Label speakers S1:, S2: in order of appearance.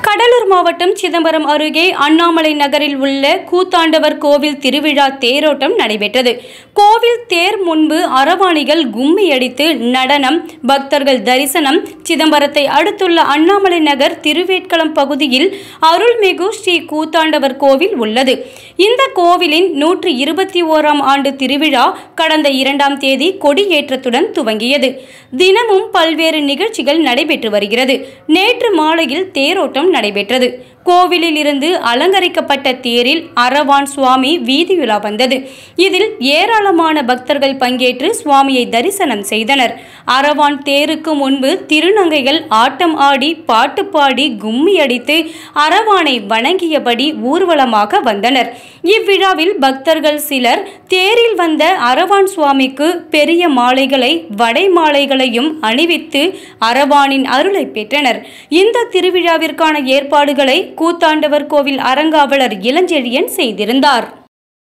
S1: கடலூர் மாவட்டம் சிதம்பரம் அருகே அண்ணாமலை நகரில் உள்ள கூத்தாண்டவர் கோவில் திருவிழா தேரோட்டம் நடைபெற்றது கோவில் தேர் முன்பு அரவாணிகள் கும்மி அடித்து நடனம் பக்தர்கள் தரிசனம் சிதம்பரத்தை அடுத்துள்ள அண்ணாமலை நகர் திருவேட்களம் பகுதியில் அருள்மிகு ஸ்ரீ கூத்தாண்டவர் கோவில் உள்ளது இந்த கோவிலின் நூற்றி இருபத்தி ஓராம் ஆண்டு திருவிழா கடந்த இரண்டாம் தேதி கொடியேற்றத்துடன் துவங்கியது தினமும் பல்வேறு நிகழ்ச்சிகள் நடைபெற்று வருகிறது நேற்று மாலையில் தேரோட்டம் நடைபெற்றது கோவிலில் இருந்து அலங்கரிக்கப்பட்ட தேரில் அரவான் சுவாமி வீதியுலா வந்தது இதில் ஏராளமான பக்தர்கள் பங்கேற்று சுவாமியை தரிசனம் செய்தனர் அரவான் தேருக்கு முன்பு திருநங்கைகள் ஆட்டம் ஆடி பாட்டு பாடி கும்மி அடித்து அரவானை வணங்கியபடி ஊர்வலமாக வந்தனர் இவ்விழாவில் பக்தர்கள் சிலர் தேரில் வந்த அரவான் சுவாமிக்கு பெரிய மாலைகளை வடை மாலைகளையும் அணிவித்து அரவானின் அருளை பெற்றனர் இந்த திருவிழாவிற்கான ஏற்பாடுகளை கூத்தாண்டவர் கோவில் அறங்காவலர் இளஞ்செழியன் செய்திருந்தார்